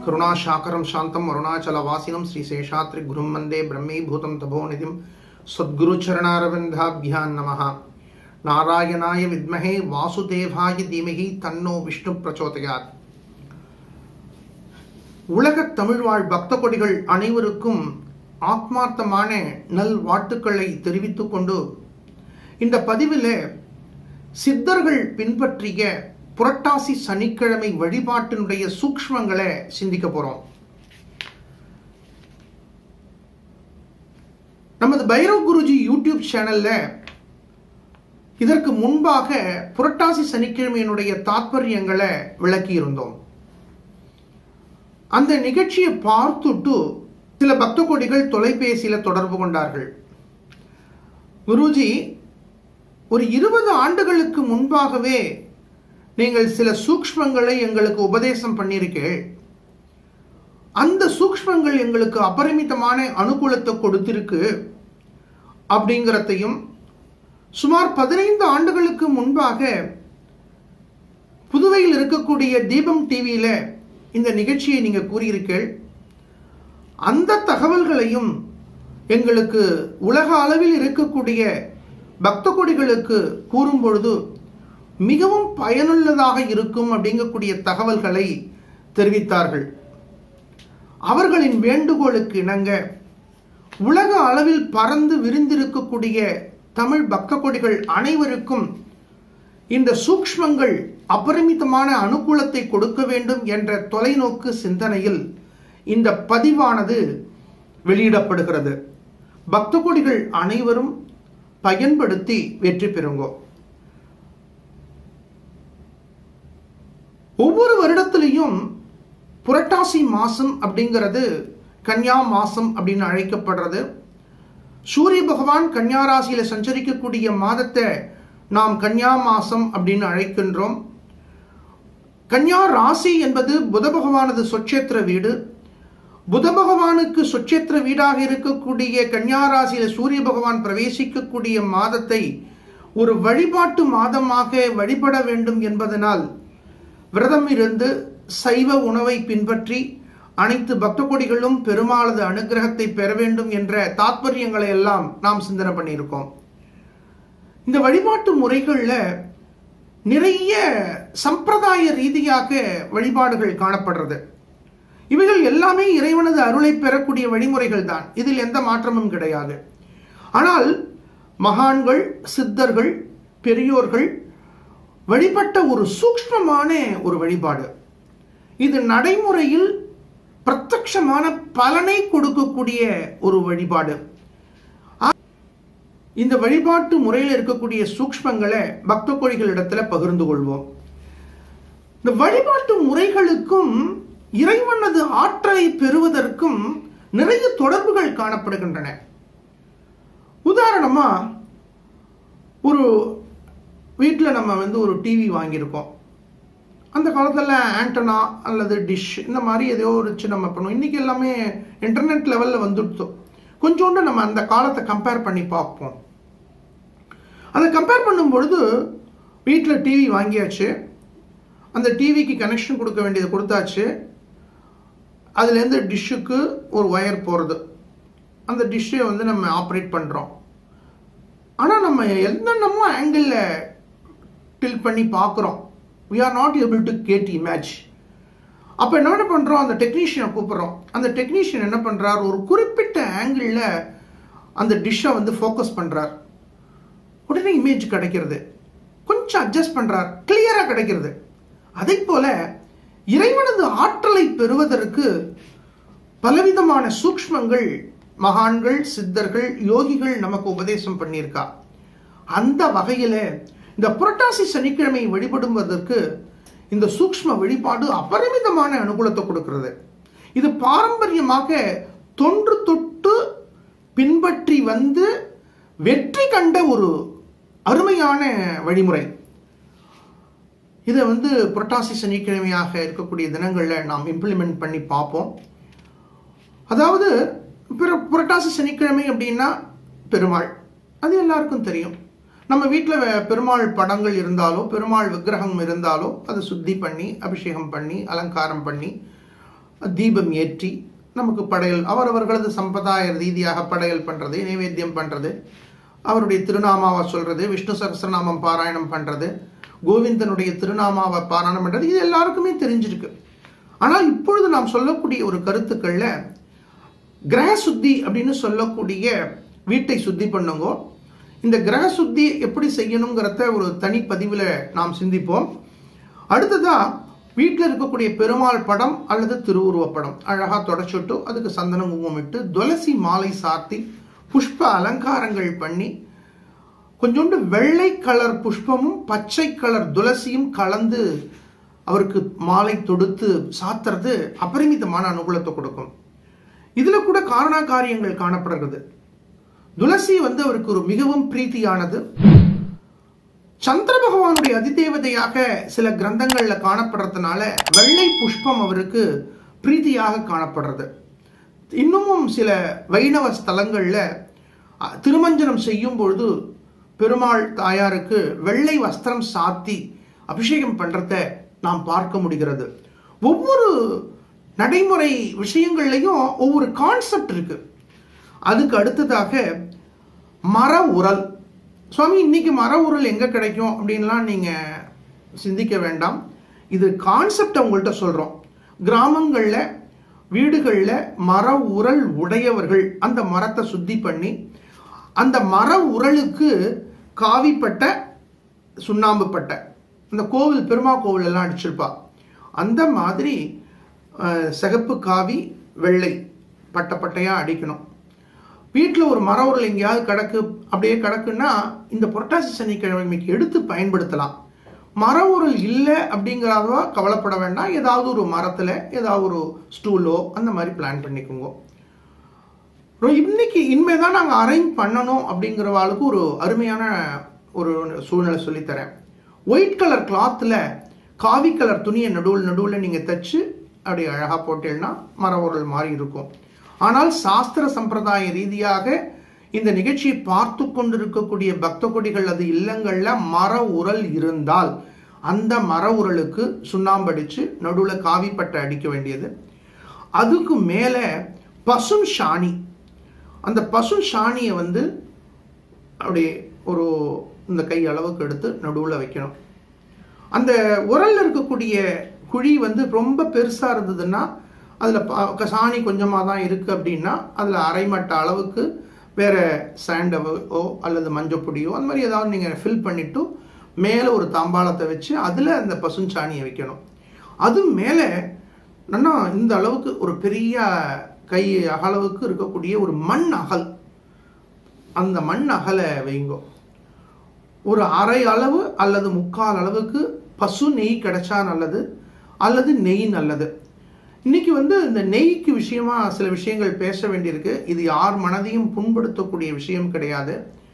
கருணாசாகரம் சாந்தம் அருணாச்சலவாசினம் ஸ்ரீ சேஷாத்ரி குரும் வந்தே பிரம்மே தபோநிதிம் சத்குரு சரணாரவிந்தாபியான் நமः நாராயணாய வித்மஹே வாசுதேவாய தீமகி தன்னோ விஷ்ணு பிரச்சோதயாத் உலகத் தமிழ்வாழ் பக்த கொடிகள் அனைவருக்கும் ஆத்மார்த்தமான நல் வாழ்த்துக்களை தெரிவித்துக் கொண்டு இந்த பதிவில் சித்தர்கள் பின்பற்றிய புரட்டாசி சனிக்கிழமை வழிபாட்டினுடைய சூக்ஷ்மங்களை சிந்திக்க போறோம் நமது பைரவ் குருஜி யூடியூப் சேனல்ல இதற்கு முன்பாக புரட்டாசி சனிக்கிழமையினுடைய தாற்பயங்களை விளக்கி இருந்தோம் அந்த நிகழ்ச்சியை பார்த்துட்டு சில பக்த கொடிகள் தொலைபேசியில தொடர்பு கொண்டார்கள் குருஜி ஒரு இருபது ஆண்டுகளுக்கு முன்பாகவே நீங்கள் சில சூக்ஷ்மங்களை எங்களுக்கு உபதேசம் பண்ணியிருக்கீள் அந்த சூக்ஷ்மங்கள் எங்களுக்கு அபரிமிதமான அனுகூலத்தை கொடுத்திருக்கு அப்படிங்கிறதையும் சுமார் பதினைந்து ஆண்டுகளுக்கு முன்பாக புதுவையில் இருக்கக்கூடிய தீபம் டிவியில இந்த நிகழ்ச்சியை நீங்க கூறியிருக்கீள் அந்த தகவல்களையும் எங்களுக்கு உலக அளவில் இருக்கக்கூடிய பக்த கொடிகளுக்கு கூறும் பொழுது மிகவும் பயனுள்ளதாக இருக்கும் அப்படிங்கக்கூடிய தகவல்களை தெரிவித்தார்கள் அவர்களின் வேண்டுகோளுக்கு இணங்க உலக அளவில் பறந்து விரிந்திருக்கக்கூடிய தமிழ் பக்த கொடிகள் அனைவருக்கும் இந்த சூக்ஷ்மங்கள் அபரிமிதமான அனுகூலத்தை கொடுக்க வேண்டும் என்ற தொலைநோக்கு சிந்தனையில் இந்த பதிவானது வெளியிடப்படுகிறது பக்த கொடிகள் அனைவரும் பயன்படுத்தி வெற்றி பெறுங்கோ ஒவ்வொரு வருடத்திலையும் புரட்டாசி மாசம் அப்படிங்கிறது கன்யா மாசம் அப்படின்னு அழைக்கப்படுறது சூரிய பகவான் கன்யா ராசியில சஞ்சரிக்கக்கூடிய மாதத்தை நாம் கன்யா மாசம் அப்படின்னு அழைக்கின்றோம் கன்யா ராசி என்பது புத பகவானது சொச்சேத்திர வீடு புத பகவானுக்கு சொச்சேத்திர வீடாக இருக்கக்கூடிய கன்யா ராசியில சூரிய பகவான் பிரவேசிக்கக்கூடிய மாதத்தை ஒரு வழிபாட்டு மாதமாக வழிபட வேண்டும் என்பதனால் விரதம் இருந்து சைவ உணவை பின்பற்றி அனைத்து பக்த கொடிகளும் பெருமாளது அனுகிரகத்தை பெற வேண்டும் என்ற தாத்பரியங்களை எல்லாம் நாம் சிந்தனை பண்ணியிருக்கோம் இந்த வழிபாட்டு முறைகளில் நிறைய சம்பிரதாய ரீதியாக வழிபாடுகள் காணப்படுறது இவைகள் எல்லாமே இறைவனது அருளை பெறக்கூடிய வழிமுறைகள் தான் இதில் எந்த மாற்றமும் கிடையாது ஆனால் மகான்கள் சித்தர்கள் பெரியோர்கள் வழிபட்ட ஒரு சூக்ஷ்மமான ஒரு வழிபாடு இது நடைமுறையில் பிரத்யமான பலனை கொடுக்கக்கூடிய ஒரு வழிபாடு இந்த வழிபாட்டு முறையில் இருக்கக்கூடிய சூக்ஷ்மங்களை பக்த கோழிகளிடத்துல பகிர்ந்து கொள்வோம் இந்த வழிபாட்டு முறைகளுக்கும் இறைவனது ஆற்றலை பெறுவதற்கும் நிறைய தொடர்புகள் காணப்படுகின்றன உதாரணமா ஒரு வீட்டில் நம்ம வந்து ஒரு டிவி வாங்கியிருக்கோம் அந்த காலத்தில் ஆண்டனா அல்லது டிஷ் இந்த மாதிரி ஏதோ ஒரு வச்சு நம்ம பண்ணுவோம் இன்றைக்கி எல்லாமே இன்டர்நெட் லெவலில் வந்துடுத்தோம் கொஞ்சோண்டு நம்ம அந்த காலத்தை கம்பேர் பண்ணி பார்ப்போம் அதை கம்பேர் பண்ணும் பொழுது வீட்டில் டிவி வாங்கியாச்சு அந்த டிவிக்கு கனெக்ஷன் கொடுக்க வேண்டியதை கொடுத்தாச்சு அதுலேருந்து டிஷ்ஷுக்கு ஒரு ஒயர் போகிறது அந்த டிஷ்ஷை வந்து நம்ம ஆப்ரேட் பண்ணுறோம் ஆனால் நம்ம என்னென்னமோ ஆங்கிளில் டில் பண்ணி பார்க்குறோம் we are not able to get image அப்போ என்ன பண்ணுறோம் அந்த டெக்னீஷியனை கூப்பிட்றோம் அந்த டெக்னீஷியன் என்ன பண்ணுறார் ஒரு குறிப்பிட்ட ஆங்கிளில் அந்த டிஷ்ஷை வந்து ஃபோக்கஸ் பண்ணுறார் உடனே இமேஜ் கிடைக்கிறது கொஞ்சம் அட்ஜஸ்ட் பண்ணுறார் கிளியராக கிடைக்கிறது அதே போல இறைவனது ஆற்றலை பெறுவதற்கு பலவிதமான சூக்ஷ்மங்கள் மகான்கள் சித்தர்கள் யோகிகள் நமக்கு உபதேசம் பண்ணியிருக்கா அந்த வகையில் இந்த புரட்டாசி சனிக்கிழமை வழிபடுவதற்கு இந்த சூக்ஷ்ம வழிபாடு அபரிமிதமான அனுகூலத்தை கொடுக்கிறது இது பாரம்பரியமாக தொன்று தொட்டு பின்பற்றி வந்து வெற்றி கண்ட ஒரு அருமையான வழிமுறை இதை வந்து புரட்டாசி சனிக்கிழமையாக இருக்கக்கூடிய தினங்களில் நாம் இம்ப்ளிமெண்ட் பண்ணி பார்ப்போம் அதாவது பிற புரட்டாசி சனிக்கிழமை அப்படின்னா பெருமாள் அது எல்லாருக்கும் தெரியும் நம்ம வீட்டில் பெருமாள் படங்கள் இருந்தாலோ பெருமாள் விக்கிரகம் இருந்தாலோ அதை சுத்தி பண்ணி அபிஷேகம் பண்ணி அலங்காரம் பண்ணி தீபம் ஏற்றி நமக்கு படையல் அவரவர்களது சம்பிரதாய ரீதியாக படையல் பண்ணுறது நைவேத்தியம் பண்ணுறது அவருடைய திருநாமாவை சொல்கிறது விஷ்ணு சகஸ்ரநாமம் பாராயணம் பண்ணுறது கோவிந்தனுடைய திருநாமாவை பாராயணம் பண்ணுறது இது எல்லாருக்குமே தெரிஞ்சிருக்கு ஆனால் இப்பொழுது நாம் சொல்லக்கூடிய ஒரு கருத்துக்களில் கிரக சுத்தி அப்படின்னு சொல்லக்கூடிய வீட்டை சுத்தி பண்ணுங்க இந்த கிரக சுத்தி எப்படி செய்யணுங்கிறத ஒரு தனி பதிவில் நாம் சிந்திப்போம் அடுத்ததா வீட்டில் இருக்கக்கூடிய பெருமாள் படம் அல்லது திருவுருவப் படம் அழகாக தொடச்சுட்டு அதுக்கு சந்தனம் குங்குமம் இட்டு துளசி மாலை சாத்தி புஷ்ப அலங்காரங்கள் பண்ணி கொஞ்சோண்டு வெள்ளை கலர் புஷ்பமும் பச்சை கலர் துளசியும் கலந்து அவருக்கு மாலை தொடுத்து சாத்துறது அபரிமிதமான அனுகூலத்தை கொடுக்கும் இதுல கூட காரண காரியங்கள் காணப்படுகிறது துளசி வந்து அவருக்கு ஒரு மிகவும் பிரீத்தியானது சந்திர பகவானுடைய அதிதேவதையாக சில கிரந்தங்கள்ல காணப்படுறதுனால வெள்ளை புஷ்பம் அவருக்கு பிரீத்தியாக காணப்படுறது இன்னமும் சில வைணவ ஸ்தலங்கள்ல அ, திருமஞ்சனம் செய்யும் பொழுது பெருமாள் தாயாருக்கு வெள்ளை வஸ்திரம் சாத்தி அபிஷேகம் பண்றத நாம் பார்க்க முடிகிறது ஒவ்வொரு நடைமுறை விஷயங்கள்லையும் ஒவ்வொரு கான்செப்ட் இருக்கு அதுக்கு அடுத்ததாக மர உரல் சுவாமி இன்னைக்கு மர உரல் எங்க கிடைக்கும் அப்படின்லாம் நீங்க சிந்திக்க வேண்டாம் இது கான்செப்ட் உங்கள்கிட்ட சொல்றோம் கிராமங்கள்ல வீடுகளில் மர உரல் உடையவர்கள் அந்த மரத்தை சுத்தி பண்ணி அந்த மர உரலுக்கு காவிப்பட்டை சுண்ணாம்பு பட்டை இந்த கோவில் பெருமா கோவில் எல்லாம் அடிச்சிருப்பா அந்த மாதிரி அஹ், சிகப்பு காவி வெள்ளை பட்டை பட்டையா அடிக்கணும் வீட்டில் ஒரு மர உரல் எங்கேயாவது கிடக்கு அப்படியே கிடக்குன்னா இந்த புரட்டாசி சனிக்கிழமைக்கு எடுத்து பயன்படுத்தலாம் மர உரல் இல்லை அப்படிங்கிறதா கவலைப்பட வேண்டாம் ஏதாவது ஒரு மரத்தில் ஏதாவது ஒரு ஸ்டூலோ அந்த மாதிரி பிளான் பண்ணிக்கோங்க ரொ- இன்னைக்கு இனிமேதான் நாங்கள் அரேஞ்ச் பண்ணணும் அப்படிங்கிறவாளுக்கு ஒரு அருமையான ஒரு சூழ்நிலை சொல்லித்தரேன் ஒயிட் கலர் கிளாத்தில் காவி கலர் துணியை நடுவில் நடுவில் நீங்கள் தைச்சு அப்படி அழகாக போட்டீங்கன்னா மர உரல் மாதிரி இருக்கும் ஆனால் சாஸ்திர சம்பிரதாய ரீதியாக இந்த நிகழ்ச்சியை பார்த்து கொண்டிருக்கக்கூடிய பக்த கொடிகள் அது இல்லங்கள்ல மர உரல் இருந்தால் அந்த மர உரலுக்கு சுண்ணாம்படிச்சு நடுவில் காவிப்பட்டை அடிக்க வேண்டியது அதுக்கு மேலே பசும் சாணி அந்த பசு சாணியை வந்து அப்படியே ஒரு இந்த கை அளவுக்கு எடுத்து நடுவில் வைக்கணும் அந்த உரல்ல இருக்கக்கூடிய குழி வந்து ரொம்ப பெருசாக இருந்ததுன்னா அதில் சாணி கொஞ்சமாக தான் இருக்குது அப்படின்னா அதில் அரைமட்ட அளவுக்கு வேறு சாண்டவோ அல்லது மஞ்சப்பொடியோ அந்த மாதிரி ஏதாவது நீங்கள் ஃபில் பண்ணிவிட்டு மேலே ஒரு தாம்பாளத்தை வச்சு அதில் அந்த பசுஞ்சாணியை வைக்கணும் அது மேலே நல்லா இந்த அளவுக்கு ஒரு பெரிய கை அகலவுக்கு இருக்கக்கூடிய ஒரு மண் அகல் அந்த மண் அகலை வைங்கோ ஒரு அரை அளவு அல்லது முக்கால் அளவுக்கு பசு நெய் கிடைச்சா நல்லது அல்லது நெய் நல்லது இன்னைக்கு வந்து இந்த நெய்க்கு விஷயமா சில விஷயங்கள் பேச வேண்டியிருக்கு இது யார் மனதையும் புண்படுத்தக்கூடிய விஷயம் கிடையாது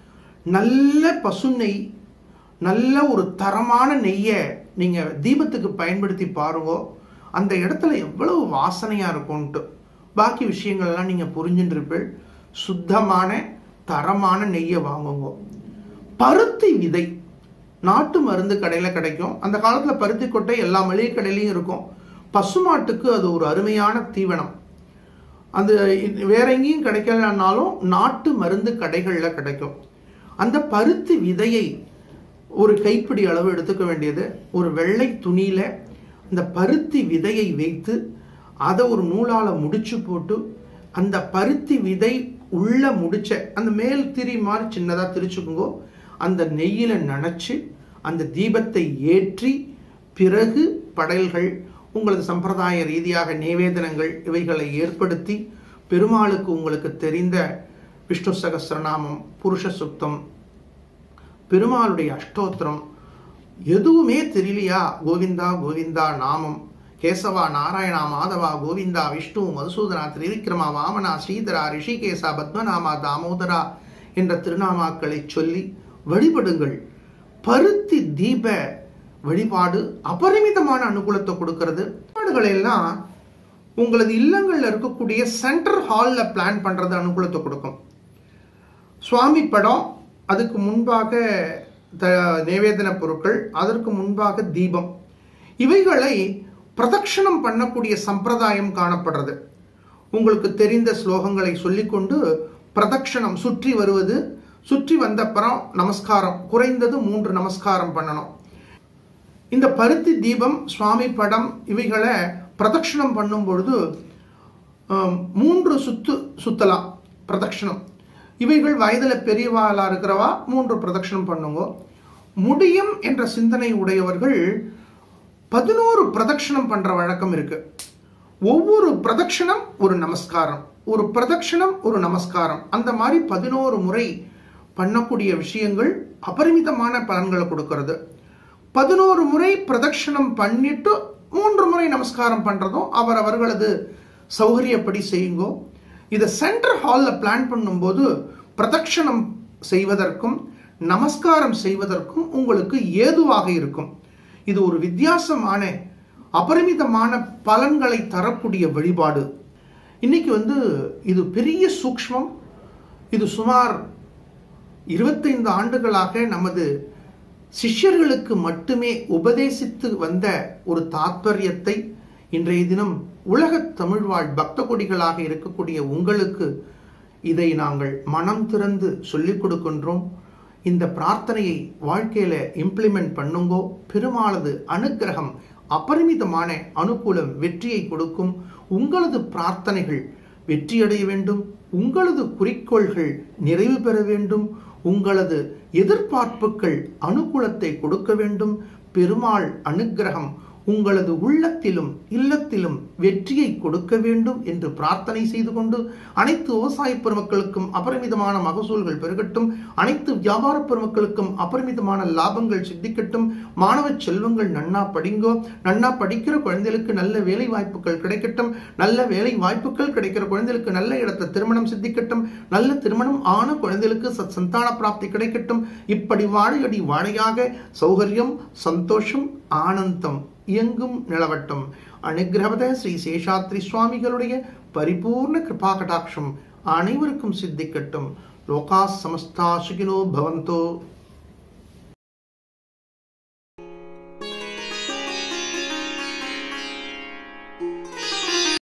நல்ல பசு நெய் நல்ல ஒரு தரமான நெய்யை நீங்க தீபத்துக்கு பயன்படுத்தி பாருங்க அந்த இடத்துல எவ்வளவு வாசனையா இருக்கும்ட்டு பாக்கி விஷயங்கள்லாம் நீங்க புரிஞ்சுட்டு இருப்பீள் சுத்தமான தரமான நெய்யை வாங்குங்க பருத்தி விதை நாட்டு மருந்து கடையில் கிடைக்கும் அந்த காலத்தில் பருத்தி கொட்டை எல்லா மளிகை கடையிலையும் இருக்கும் பசுமாட்டுக்கு அது ஒரு அருமையான தீவனம் அது இ- வேற எங்கேயும் கிடைக்கலனாலும் நாட்டு மருந்து கடைகளில் கிடைக்கும் அந்த பருத்தி விதையை ஒரு கைப்பிடி அளவு எடுத்துக்க வேண்டியது ஒரு வெள்ளை துணியில அந்த பருத்தி விதையை வைத்து அதை ஒரு நூலால முடிச்சு போட்டு அந்த பருத்தி விதை உள்ள முடிச்ச அந்த மேல் திரி மாதிரி சின்னதா திரிச்சுக்குங்கோ அந்த நெய்யில நனைச்சு அந்த தீபத்தை ஏற்றி பிறகு படையல்கள் உங்களது சம்பிரதாய ரீதியாக நிவேதனங்கள் இவைகளை ஏற்படுத்தி பெருமாளுக்கு உங்களுக்கு தெரிந்த விஷ்ணு சகஸ்ரநாமம் புருஷ சுத்தம் பெருமாளுடைய அஷ்டோத்திரம் எதுவுமே தெரியலையா கோவிந்தா கோவிந்தா நாமம் கேசவா நாராயணா மாதவா கோவிந்தா விஷ்ணு மதுசூதனா திரிவிக்ரமா வாமனா ஸ்ரீதரா ரிஷிகேசா பத்மநாமா தாமோதரா என்ற திருநாமாக்களை சொல்லி வழிபடுங்கள் பருத்தி தீப வழிபாடு அபரிமிதமான அனுகூலத்தை கொடுக்கிறது வழிபாடுகளை எல்லாம் உங்களது இல்லங்கள்ல இருக்கக்கூடிய சென்டர் ஹால்ல பிளான் பண்றது அனுகூலத்தை கொடுக்கும் சுவாமி படம் அதுக்கு முன்பாக த நிவேதன பொருட்கள் அதற்கு முன்பாக தீபம் இவைகளை பிரதட்சணம் பண்ணக்கூடிய சம்பிரதாயம் காணப்படுறது உங்களுக்கு தெரிந்த ஸ்லோகங்களை சொல்லிக்கொண்டு பிரதட்சணம் சுற்றி வருவது சுற்றி வந்த அப்புறம் நமஸ்காரம் குறைந்தது மூன்று நமஸ்காரம் பண்ணணும் இந்த பருத்தி தீபம் சுவாமி படம் இவைகளை பிரதட்சணம் பண்ணும் பொழுது ஆம், மூன்று சுத்து சுத்தலாம் பிரதட்சணம் இவைகள் வயதில் பெரியவாளா இருக்கிறவா மூன்று பிரதட்சணம் பண்ணுங்க முடியும் என்ற சிந்தனை உடையவர்கள் பதினோரு பிரதட்சணம் பண்ற வழக்கம் இருக்கு ஒவ்வொரு பிரதட்சணம் ஒரு நமஸ்காரம் ஒரு பிரதட்சணம் ஒரு நமஸ்காரம் அந்த மாதிரி பதினோரு முறை பண்ணக்கூடிய விஷயங்கள் அபரிமிதமான பலன்களை கொடுக்கிறது பதினோரு முறை பிரதட்சணம் பண்ணிட்டு மூன்று முறை நமஸ்காரம் பண்றதும் அவர் அவர்களது சௌகரியப்படி செய்யுங்கோ இதை சென்ட்ரல் ஹாலில் பிளான் பண்ணும்போது பிரதட்சணம் செய்வதற்கும் நமஸ்காரம் செய்வதற்கும் உங்களுக்கு ஏதுவாக இருக்கும் இது ஒரு வித்தியாசமான அபரிமிதமான பலன்களை தரக்கூடிய வழிபாடு இன்னைக்கு வந்து இது பெரிய சூக்ஷ்மம் இது சுமார் இருபத்தைந்து ஆண்டுகளாக நமது சிஷ்யர்களுக்கு மட்டுமே உபதேசித்து வந்த ஒரு தாத்பரியத்தை இன்றைய தினம் உலகத் தமிழ்வாழ் பக்த கொடிகளாக இருக்கக்கூடிய உங்களுக்கு இதை நாங்கள் மனம் திறந்து சொல்லிக் கொடுக்கின்றோம் இந்த பிரார்த்தனையை வாழ்க்கையில இம்ப்ளிமெண்ட் பண்ணுங்கோ பெருமாளது அனுக்கிரகம் அபரிமிதமான அனுகூலம் வெற்றியை கொடுக்கும் உங்களது பிரார்த்தனைகள் வெற்றியடைய வேண்டும் உங்களது குறிக்கோள்கள் நிறைவு பெற வேண்டும் உங்களது எதிர்பார்ப்புகள் அனுகூலத்தை கொடுக்க வேண்டும் பெருமாள் அனுக்கிரகம் உங்களது உள்ளத்திலும் இல்லத்திலும் வெற்றியை கொடுக்க வேண்டும் என்று பிரார்த்தனை செய்து கொண்டு அனைத்து விவசாய பெருமக்களுக்கும் அபரிமிதமான மகசூல்கள் பெருகட்டும் அனைத்து வியாபார பெருமக்களுக்கும் அபரிமிதமான லாபங்கள் சித்திக்கட்டும் மாணவ செல்வங்கள் நன்னா படிங்கோ நன்னா படிக்கிற குழந்தைகளுக்கு நல்ல வேலை வாய்ப்புகள் கிடைக்கட்டும் நல்ல வேலை வாய்ப்புகள் கிடைக்கிற குழந்தைகளுக்கு நல்ல இடத்த திருமணம் சித்திக்கட்டும் நல்ல திருமணம் ஆன குழந்தைகளுக்கு சத் சந்தான பிராப்தி கிடைக்கட்டும் இப்படி வாழையடி வாழையாக சௌகரியம் சந்தோஷம் ஆனந்தம் எங்கும் நிலவட்டும் அனுகிரகத ஸ்ரீ சேஷாத்ரி சுவாமிகளுடைய பரிபூர்ண கிருபா கடாட்சம் அனைவருக்கும் சித்திக்கட்டும் லோகா சமஸ்தா சுகினோ பவந்தோ